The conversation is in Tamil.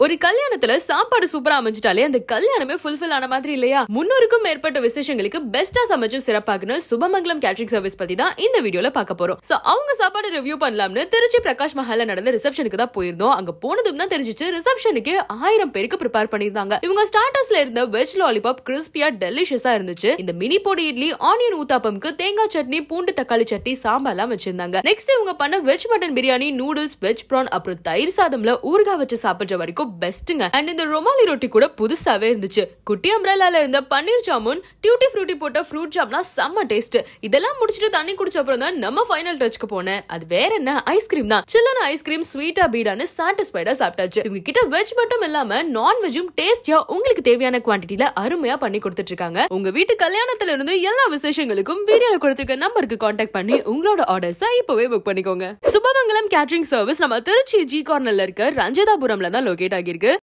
ஒரு கல்யாணத்துல சாப்பாடு சூப்பரா அமைஞ்சிட்டாலே அந்த கல்யாணமே ஃபுல்ஃபில் ஆன மாதிரி இல்லையா முன்னூறுக்கும் மேற்பட்ட விசேஷங்களுக்கு பெஸ்டா சமைச்சு சிறப்பாக்குன்னு சுபமங்கலம் கேட்டரிங் சர்வீஸ் பத்தி தான் இந்த வீடியோல பார்க்க போறோம் சோ அவங்க சாப்பாடு ரிவ்யூ பண்ணலாம்னு திருச்சி பிரகாஷ் மஹால்ல நடந்த ரிசப்ஷனுக்கு தான் போயிருந்தோம் அங்க போனதும் தான் தெரிஞ்சிச்சு ரிசப்ஷனுக்கு ஆயிரம் பேருக்கு ப்ரிப்பேர் பண்ணிருந்தாங்க இவங்க ஸ்டார்டர்ஸ்ல இருந்த வெஜ் லாலிபாப் கிறிஸ்பியா டெலிஷியஸா இருந்துச்சு இந்த மினி பொடி இட்லி ஆனியன் ஊத்தாப்பம்க்கு தேங்காய் சட்னி பூண்டு தக்காளி சட்னி சாம்பார்லாம் வச்சிருந்தாங்க நெக்ஸ்ட் இவங்க பண்ண veg mutton biryani noodles veg prawn அப்புறம் தயிர் சாதம்ல ஊறுகாய் வச்சு சாப்பிடுற வரைக்கும் பெஸ்ட்டுங்க அண்ட் இந்த ரொமாலி ரொட்டி கூட புதுசாவே இருந்துச்சு குட்டி அம்ரலால இருந்த பன்னீர் ஜாமுன் டியூட்டி ஃப்ரூட்டி போட்ட ஃப்ரூட் ஜாம்லாம் செம்ம டேஸ்ட் இதெல்லாம் முடிச்சிட்டு தண்ணி குடிச்ச அப்புறம் தான் நம்ம ஃபைனல் டச்சுக்கு போனேன் அது வேற என்ன ஐஸ்கிரீம் தான் சில்லன ஐஸ்கிரீம் ஸ்வீட்டா பீடான்னு சாட்டிஸ்ஃபைடா சாப்பிட்டாச்சு இவங்க கிட்ட வெஜ் மட்டும் இல்லாம நான் வெஜ்ஜும் டேஸ்டியா உங்களுக்கு தேவையான குவான்டிட்டில அருமையா பண்ணி கொடுத்துட்டு இருக்காங்க உங்க வீட்டு கல்யாணத்துல இருந்து எல்லா விசேஷங்களுக்கும் வீடியோல கொடுத்திருக்க நம்பருக்கு கான்டாக்ட் பண்ணி உங்களோட ஆர்டர்ஸை இப்பவே புக் பண்ணிக்கோங்க சுபமங்கலம் கேட்டரிங் சர்வீஸ் நம்ம திருச்சி ஜி கார்னர்ல இருக்க ரஞ்சிதாபுரம்ல தான் லொகேட் ஆகியிருக்கு